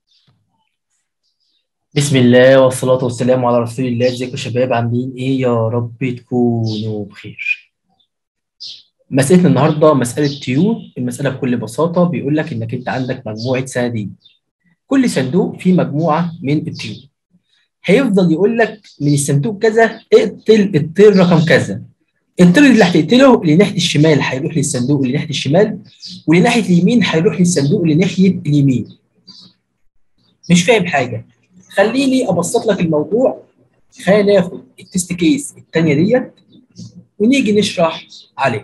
بسم الله والصلاة والسلام على رسول الله ازيكم يا شباب عاملين ايه يا رب تكونوا بخير مسألة النهاردة مسألة تيور المسألة بكل بساطة بيقول لك انك انت عندك مجموعة صناديق كل صندوق فيه مجموعة من الطيور هيفضل يقول لك من الصندوق كذا اقتل الطير رقم كذا الطير اللي هتقتله اللي ناحية الشمال هيروح للصندوق اللي ناحية الشمال واللي ناحية اليمين هيروح للصندوق اللي ناحية اليمين مش فاهم حاجة خليني ابسط لك الموضوع خلينا ناخد التست كيس الثانيه ديت ونيجي نشرح عليها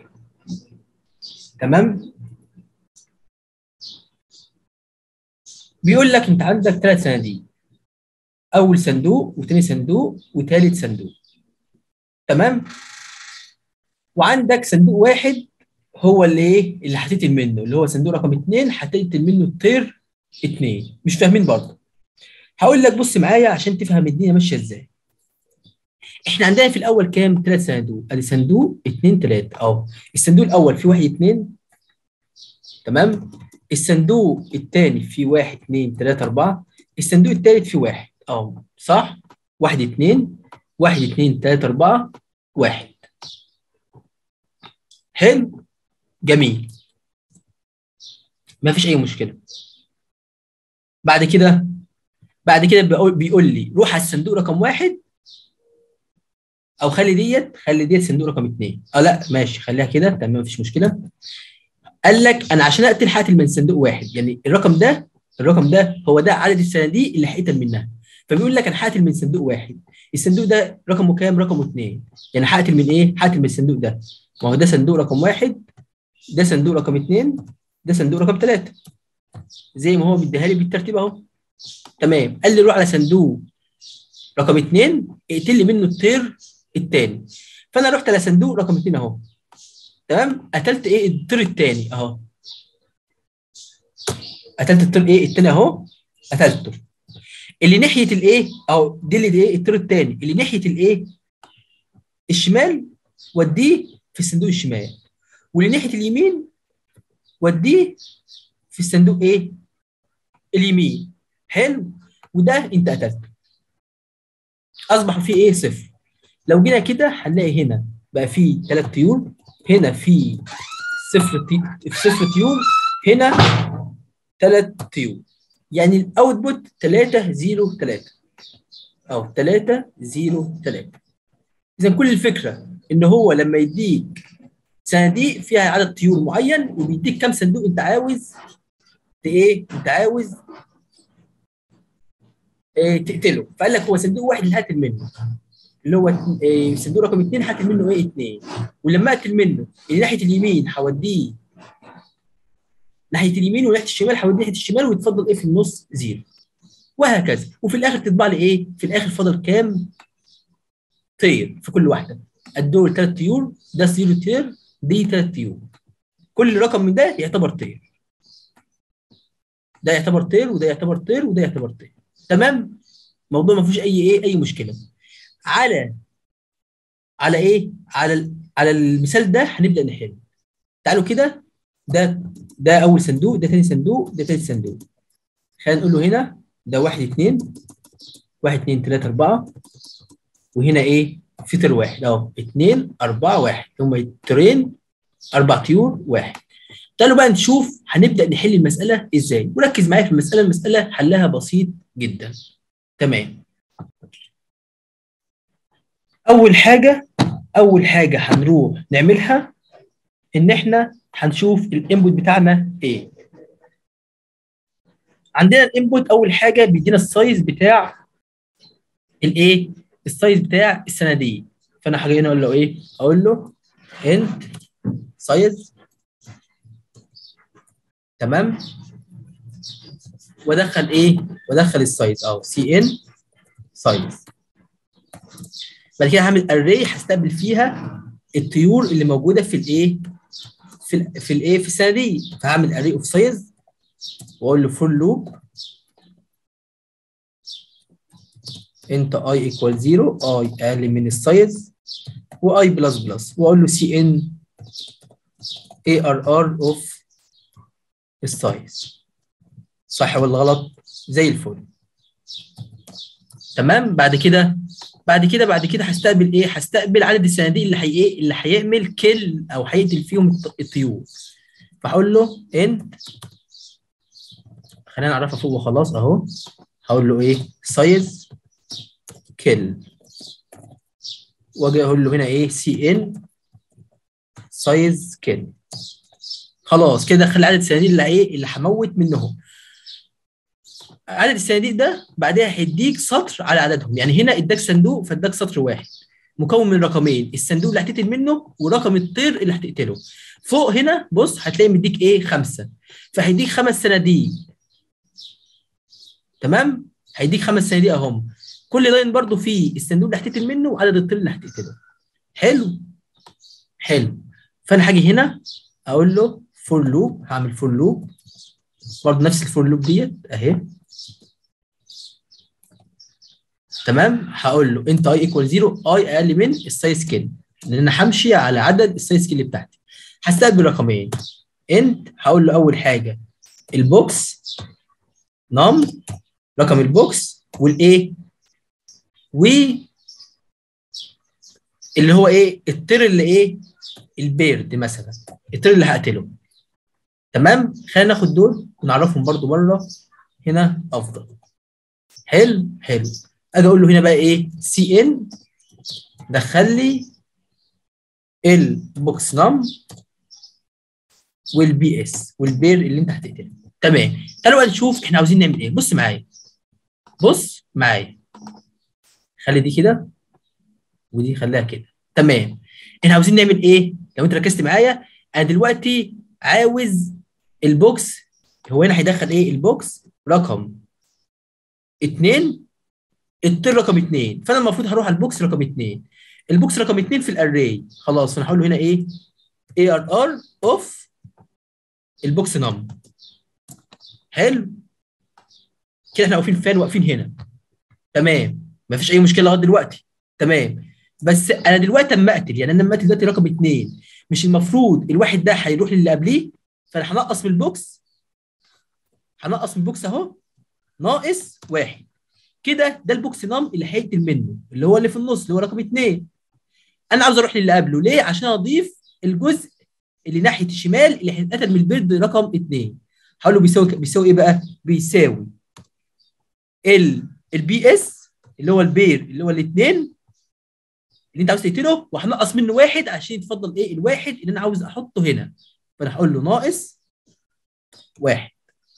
تمام بيقول لك انت عندك ثلاث صناديق اول صندوق وثاني صندوق وثالث صندوق تمام وعندك صندوق واحد هو اللي ايه اللي هتقتل منه اللي هو صندوق رقم اثنين هتقتل منه الطير اثنين مش فاهمين برضه هقول لك بص معايا عشان تفهم الدنيا ماشيه ازاي احنا عندنا في الاول كام ثلاث صنادوق ادي صندوق اثنين ثلاثه اهو الصندوق الاول فيه واحد اثنين تمام الصندوق الثاني فيه واحد اثنين ثلاثه اربعه الصندوق الثالث فيه واحد اهو صح واحد اثنين واحد اثنين ثلاثه اربعه واحد حلو جميل ما فيش اي مشكله بعد كده بعد كده بيقول, بيقول لي روح على الصندوق رقم واحد او خلي ديت خلي ديت صندوق رقم اثنين اه لا ماشي خليها كده تمام مفيش مشكله قال لك انا عشان اقتل هقتل من صندوق واحد يعني الرقم ده الرقم ده هو ده عدد الصناديق اللي هقتل منها فبيقول لك انا هقتل من صندوق واحد الصندوق ده رقمه كام؟ رقمه اثنين يعني هقتل من ايه؟ هقتل من الصندوق ده ما هو ده صندوق رقم واحد ده صندوق رقم اثنين ده صندوق رقم ثلاثه زي ما هو بيديها لي بالترتيب اهو تمام قال لي روح على صندوق رقم اثنين اقتل لي منه الطير الثاني فانا رحت على صندوق رقم اثنين اهو تمام قتلت ايه الطير الثاني اهو قتلت الطير ايه الثاني اهو قتلته اللي ناحيه الايه اهو دي اللي ايه الطير الثاني اللي ناحيه الايه الشمال وديه في الصندوق الشمال واللي ناحيه اليمين وديه في الصندوق ايه اليمين حلو وده انت قتلته اصبح فيه ايه صفر لو جينا كده هنلاقي هنا بقى فيه ثلاث طيور هنا في صفر طي... صفر طيور هنا ثلاث طيور يعني الاوتبوت 3 0 3 او 3 0 3 اذا كل الفكره ان هو لما يديك صناديق فيها عدد طيور معين وبيديك كام صندوق انت عاوز ايه انت عاوز إيه تقتله فقال لك هو صندوق واحد اللي هقتل منه اللي هو إيه صندوق رقم اثنين هقتل منه ايه اثنين ولما اقتل منه اللي ناحيه اليمين هوديه ناحيه اليمين وناحيه الشمال هوديه ناحيه الشمال ويتفضل ايه في النص زيرو وهكذا وفي الاخر تطبع لي ايه في الاخر فاضل كام طير في كل واحده الدول ثلاث طيور ده زيرو طير دي ثلاث طيور كل رقم من ده يعتبر طير ده يعتبر طير وده يعتبر طير وده يعتبر طير تمام الموضوع ما فيهوش اي ايه اي مشكله على على ايه على ال... على المثال ده هنبدا نحل تعالوا كده ده ده اول صندوق ده ثاني صندوق ده ثالث صندوق خلينا نقول له هنا ده واحد اثنين واحد اثنين ثلاثة أربعة وهنا إيه؟ في طير واحد أهو اثنين أربعة واحد هما الطيرين أربع طيور واحد تعالوا بقى نشوف هنبدا نحل المساله ازاي وركز معايا في المساله المساله حلها بسيط جدا تمام اول حاجه اول حاجه هنروح نعملها ان احنا هنشوف الانبوت بتاعنا ايه عندنا الانبوت اول حاجه بيدينا السايز بتاع الايه السايز بتاع الصناديق فانا هاجي هنا اقول له ايه اقول له انت سايز تمام وادخل ايه وادخل السايز اه سي ان سايز بعد كده هعمل اري هستقبل فيها الطيور اللي موجوده في الايه في ال في الايه في الصناديق فهعمل اري اوف سايز واقول له فور لوب انت اي ايكوال 0 اي اقل من السايز واي بلس بلس واقول له سي ان اي ار ار اوف السايز صح ولا غلط؟ زي الفل تمام بعد كده بعد كده بعد كده هستقبل ايه هستقبل عدد الصناديق اللي هي ايه اللي هيعمل كل او هيقتل فيهم الط- الطيور فهقول له انت خلينا نعرفها فوق وخلاص اهو هقول له ايه سايز كل واجي اقول له هنا ايه سي ان سايز كل خلاص كده دخل عدد الصناديق اللي ايه اللي هموت منهم عدد الصناديق ده بعدها هيديك سطر على عددهم يعني هنا اداك صندوق فاداك سطر واحد مكون من رقمين الصندوق اللي هتقتل منه ورقم الطير اللي هتقتله فوق هنا بص هتلاقي مديك ايه خمسه فهيديك خمس صناديق تمام هيديك خمس صناديق اهم كل لاين برضو فيه الصندوق اللي هتقتل منه وعدد الطير اللي هتقتله حلو حلو فانا هاجي هنا اقول له فور لوب هعمل فور لوب برضه نفس الفور لوب ديت اهي تمام هقول له انت اي ايكوال 0 اي اقل من السايز كيل لان انا همشي على عدد السايز كيل بتاعتي هستقبل رقمين انت هقول له اول حاجه البوكس نم رقم البوكس والايه و اللي هو ايه الطير اللي ايه البيرد مثلا الطير اللي هقتله تمام خلينا ناخد دول ونعرفهم برضو بره هنا افضل حلو حلو اجي اقول له هنا بقى ايه سي ان دخل لي البوكس نم والبي اس والبير اللي انت هتقتله تمام تعالوا بقى نشوف احنا عاوزين نعمل ايه بص معايا بص معايا خلي دي كده ودي خليها كده تمام احنا عاوزين نعمل ايه لو انت ركزت معايا انا دلوقتي عاوز البوكس هو هنا هيدخل ايه البوكس رقم اتنين الطير رقم اتنين فانا المفروض هروح على البوكس رقم اتنين البوكس رقم اتنين في الاري خلاص فانا هقول له هنا ايه اي ار ار اوف البوكس نم حلو كده احنا واقفين فين واقفين هنا تمام مفيش اي مشكله لغايه دلوقتي تمام بس انا دلوقتي اما اقتل يعني انا لما اقتل دلوقتي رقم اتنين مش المفروض الواحد ده هيروح للي قبليه فانا هنقص من البوكس هنقص من البوكس اهو ناقص واحد كده ده البوكس نام اللي هيقتل منه اللي هو اللي في النص اللي هو رقم اثنين انا عاوز اروح للي قبله ليه؟ عشان اضيف الجزء اللي ناحيه الشمال اللي هيتقتل من البيرد رقم اثنين هقول له بيساوي بيساوي ايه بقى؟ بيساوي ال البي اس اللي هو البير اللي هو الاثنين اللي انت عاوز تقتله وهنقص منه واحد عشان يتفضل ايه الواحد اللي انا عاوز احطه هنا فانا هقول له ناقص واحد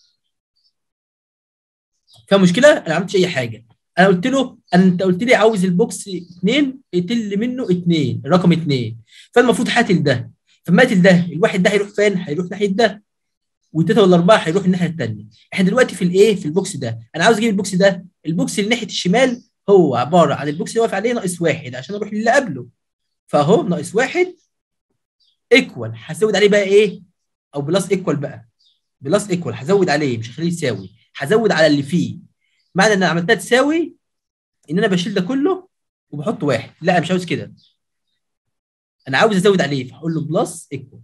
فيها مشكله انا ما عملتش اي حاجه انا قلت له انت قلت لي عاوز البوكس اثنين اقتل منه اثنين الرقم اثنين فالمفروض هاتل ده فما قتل ده الواحد ده هيروح فين؟ هيروح ناحيه ده والثلاثه والاربعه هيروح الناحيه الثانيه احنا دلوقتي في الايه؟ في البوكس ده انا عاوز اجيب البوكس ده البوكس اللي ناحيه الشمال هو عباره عن البوكس اللي واقف عليه ناقص واحد عشان اروح للي قبله فاهو ناقص واحد ايكوال هزود عليه بقى ايه؟ او بلس ايكوال بقى بلس ايكوال هزود عليه مش هخليه يساوي هزود على اللي فيه معنى ان انا عملتها تساوي ان انا بشيل ده كله وبحط واحد لا انا مش عاوز كده انا عاوز ازود عليه فهقول له بلس ايكوال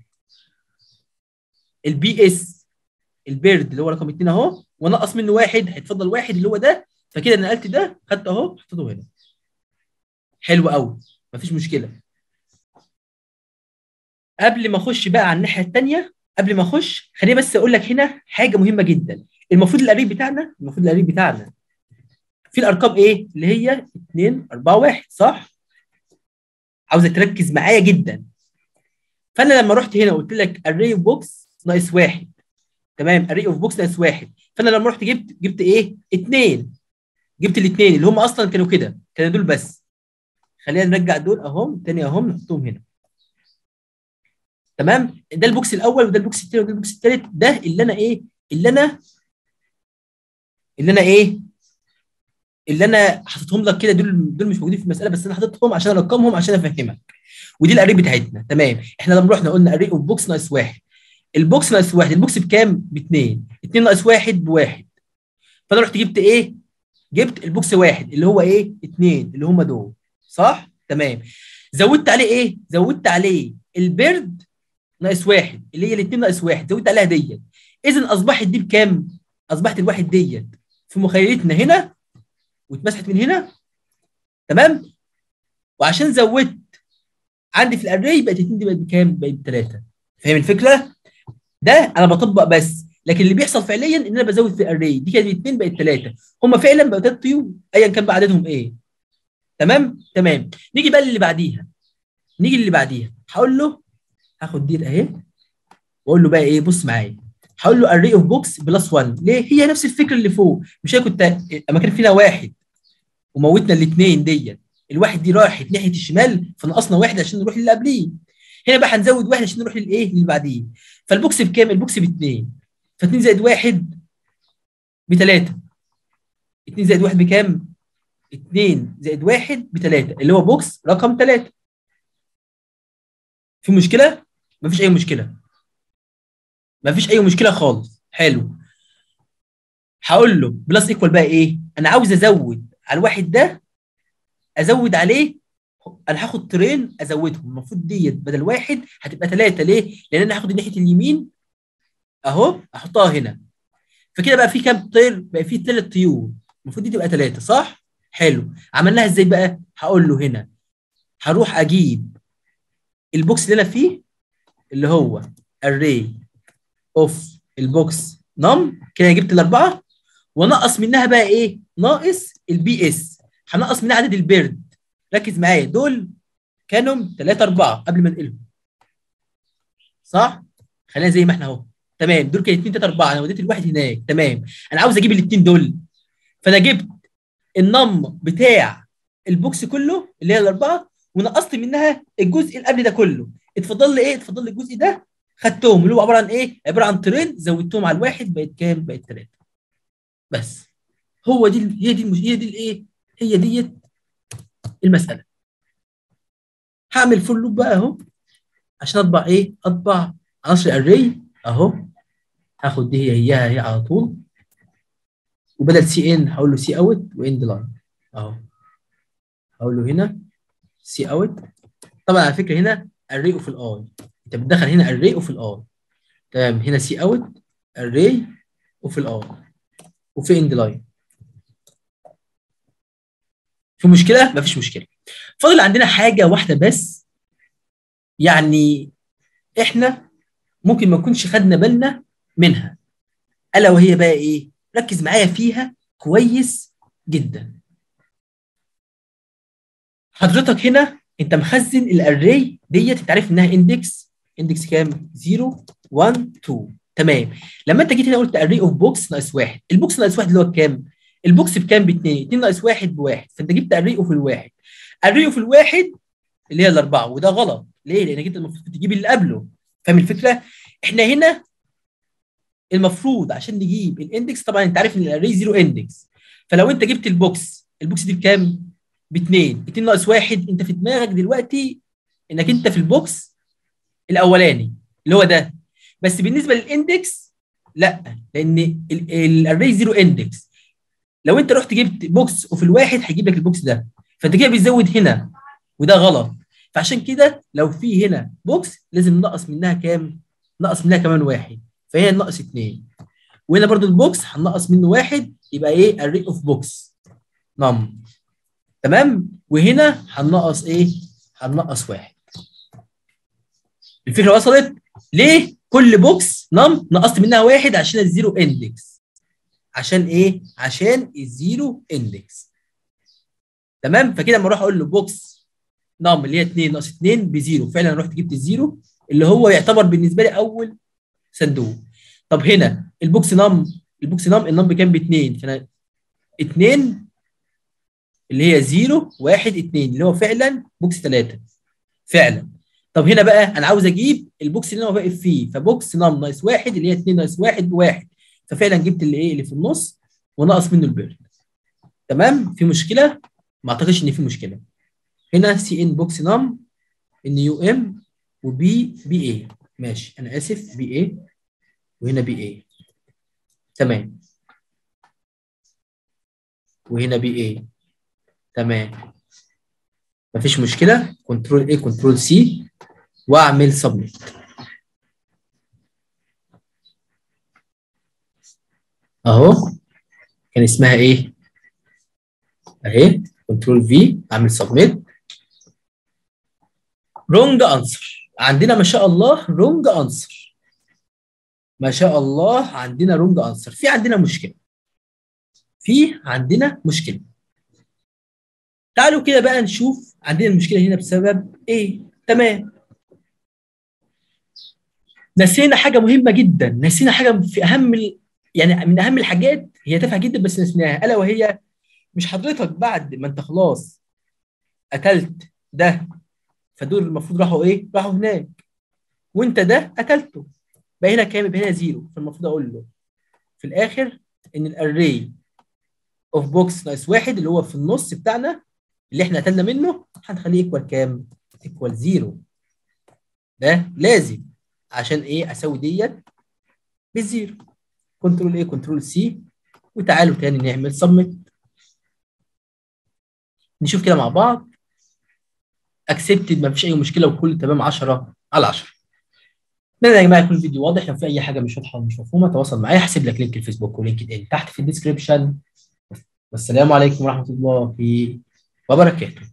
البي اس البيرد اللي هو رقم اتنين اهو ونقص منه واحد هيتفضل واحد اللي هو ده فكده انا نقلت ده خدته اهو حطيته هنا حلو قوي مفيش مشكله قبل ما اخش بقى على الناحيه الثانيه قبل ما اخش خليني بس اقول لك هنا حاجه مهمه جدا المفروض القريب بتاعنا المفروض القريب بتاعنا في الارقام ايه اللي هي 2 4 1 صح عاوزك تركز معايا جدا فانا لما رحت هنا قلت لك array of box ناقص واحد تمام array of box ناقص واحد فانا لما رحت جبت جبت ايه اثنين جبت الاثنين اللي هم اصلا كانوا كده كانوا دول بس خلينا نرجع دول اهم تاني اهم نحطهم هنا تمام ده البوكس الاول وده البوكس الثاني وده البوكس الثالث ده اللي انا ايه اللي انا اللي انا ايه اللي انا حاططهم لك كده دول دول مش موجودين في المساله بس انا حاططهم عشان ارقمهم عشان افهمك ودي الاري بتاعتنا تمام احنا لما رحنا قلنا اري اوف بوكس ناقص واحد البوكس ناقص واحد البوكس بكام؟ باثنين اثنين ناقص واحد بواحد فانا رحت جبت ايه؟ جبت البوكس واحد اللي هو ايه؟ اثنين اللي هم دول صح؟ تمام زودت عليه ايه؟ زودت عليه البرد ناقص واحد اللي هي الاثنين ناقص واحد زودت عليها ديت اذا اصبحت دي بكام؟ اصبحت الواحد ديت في مخيلتنا هنا واتمسحت من هنا تمام وعشان زودت عندي في الاري بقت 2 دي بقت بكام؟ بقت بثلاثه فاهم الفكره؟ ده انا بطبق بس لكن اللي بيحصل فعليا ان انا بزود في الاري دي كانت اثنين بقت ثلاثه هم فعلا بقوا ثلاث طيور ايا كان بقى عددهم ايه تمام تمام نيجي بقى للي بعديها نيجي للي بعديها هقول له هاخد دي اهي واقول له بقى ايه بص معايا هقول له array اوف بوكس بلس 1 ليه هي نفس الفكره اللي فوق مش انا كنت اما كان فينا واحد وموتنا الاثنين ديت الواحد دي راحت ناحيه الشمال فنقصنا واحد عشان نروح للي قبليه هنا بقى هنزود واحد عشان نروح للايه اللي بعديه فالبوكس بكام البوكس باثنين ف2 زائد واحد بثلاثه 2 زائد واحد بكام 2 زائد واحد بثلاثه اللي هو بوكس رقم ثلاثه في مشكله مفيش اي مشكله مفيش اي مشكله خالص حلو هقول له بلس ايكوال بقى ايه انا عاوز ازود على الواحد ده ازود عليه انا هاخد ترين ازودهم المفروض ديت بدل واحد هتبقى ثلاثه ليه؟ لان انا هاخد ناحيه اليمين اهو احطها هنا فكده بقى في كام طير؟ بقى في ثلاث طيور المفروض دي تبقى ثلاثه صح؟ حلو عملناها ازاي بقى؟ هقول له هنا هروح اجيب البوكس اللي انا فيه اللي هو array اوف البوكس نم كده جبت الاربعه ونقص منها بقى ايه؟ ناقص البي اس هنقص منها عدد البيرد ركز معايا دول كانوا 3 4 قبل ما انقلهم صح؟ خلينا زي ما احنا اهو تمام دول كانوا 2 3 4 انا وديت الواحد هناك تمام انا عاوز اجيب الاثنين دول فانا جبت النم بتاع البوكس كله اللي هي الاربعه ونقصت منها الجزء اللي قبل ده كله اتفضل لي ايه؟ اتفضل لي الجزء ده خدتهم اللي هو عباره عن ايه؟ عباره عن ترين زودتهم على الواحد بقت كام؟ بقت ثلاثه بس هو دي هي دي هي دي الايه؟ هي ديت المساله هعمل فول لوب بقى اهو عشان اطبع ايه؟ اطبع عناصر الاري اهو هاخد دي هي هي هي على طول وبدل سي ان هقول له سي اوت واند لاين اهو هقول له هنا سي اوت طبعا على فكره هنا array اوف الاي انت بتدخل هنا array اوف الاي تمام هنا سي اوت array اوف الاي وفي اند لاين في مشكله مفيش مشكله فاضل عندنا حاجه واحده بس يعني احنا ممكن ما نكونش خدنا بالنا منها الا وهي بقى ايه ركز معايا فيها كويس جدا حضرتك هنا انت مخزن الاري ديت انت عارف انها اندكس اندكس كام 0 1 2 تمام لما انت جيت هنا قلت array اوف بوكس ناقص واحد البوكس ناقص واحد اللي هو بكام البوكس بكام باثنين 2 ناقص واحد بواحد فانت جبت array اوف الواحد array اوف الواحد اللي هي الاربعه وده غلط ليه لانك انت المفروض تجيب اللي قبله فاهم الفكره احنا هنا المفروض عشان نجيب الاندكس طبعا انت عارف ان الاري زيرو اندكس فلو انت جبت البوكس البوكس دي بكام باثنين 2 ناقص واحد انت في دماغك دلوقتي انك انت في البوكس الاولاني اللي هو ده بس بالنسبه للاندكس لا لان الاري زيرو اندكس لو انت رحت جبت بوكس وفي الواحد هيجيب لك البوكس ده فانت كده بتزود هنا وده غلط فعشان كده لو في هنا بوكس لازم نقص منها كام؟ نقص منها كمان واحد فهي ناقص اثنين وهنا برضو البوكس هنقص منه واحد يبقى ايه؟ array اوف بوكس نم تمام؟ وهنا هننقص ايه؟ هننقص واحد الفكره وصلت؟ ليه؟ كل بوكس نم نقصت منها واحد عشان الزيرو اندكس عشان ايه؟ عشان الزيرو اندكس تمام؟ فكده لما اروح اقول له بوكس نم اللي هي 2 ناقص 2 بزيرو فعلا رحت جبت الزيرو اللي هو يعتبر بالنسبه لي اول صندوق طب هنا البوكس نم البوكس نم النم بكام ب 2 فانا 2 اللي هي 0 1 2 اللي هو فعلا بوكس 3 فعلا طب هنا بقى انا عاوز اجيب البوكس اللي انا واقف فيه فبوكس نم ناقص 1 اللي هي 2 ناقص 1 بواحد ففعلا جبت اللي ايه اللي في النص ونقص منه البيرد تمام في مشكله ما اعتقدش ان في مشكله هنا سي ان بوكس نم ان يو ام وبي بي اي ماشي انا اسف بي اي وهنا بي اي تمام وهنا بي اي تمام مفيش مشكله كنترول اي كنترول سي واعمل سبميت اهو كانت كان اسمها ايه اهي كنترول في اعمل سبميت رونج انسر عندنا ما شاء الله رونج انسر ما شاء الله عندنا رونج انسر في عندنا مشكله في عندنا مشكله تعالوا كده بقى نشوف عندنا المشكله هنا بسبب ايه تمام نسينا حاجه مهمه جدا نسينا حاجه في اهم ال... يعني من اهم الحاجات هي تافهه جدا بس نسيناها الا وهي مش حضرتك بعد ما انت خلاص قتلت ده فدول المفروض راحوا ايه؟ راحوا هناك وانت ده قتلته بقى هنا كام؟ يبقى هنا زيرو فالمفروض اقول له في الاخر ان الاري اوف بوكس ناقص واحد اللي هو في النص بتاعنا اللي احنا قتلنا منه هنخليه ايكوال كام؟ ايكوال زيرو ده لازم عشان ايه اساوي ديت بالزيرو كنترول ايه كنترول سي وتعالوا تاني نعمل سبميت نشوف كده مع بعض اكسبتد ما فيش اي مشكله وكل تمام 10 على 10 اتمنى يا جماعه يكون الفيديو واضح لو في اي حاجه مش واضحه ومش مفهومه تواصل معايا هسيب لك لينك الفيسبوك ولينكد ان تحت في الديسكربشن والسلام عليكم ورحمه الله وبركاته